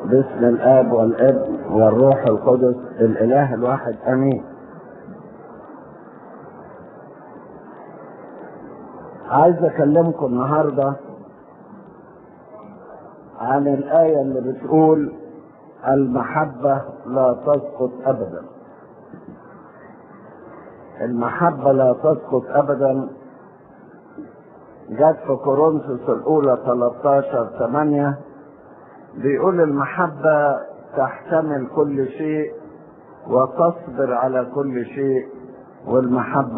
باسم الاب والابن والروح القدس الاله الواحد امين عايز اكلمكم النهارده عن الايه اللي بتقول المحبه لا تسقط ابدا المحبه لا تسقط ابدا جت في كورنثوس الاولى 13 8 بيقول المحبة تحتمل كل شيء وتصبر على كل شيء والمحبة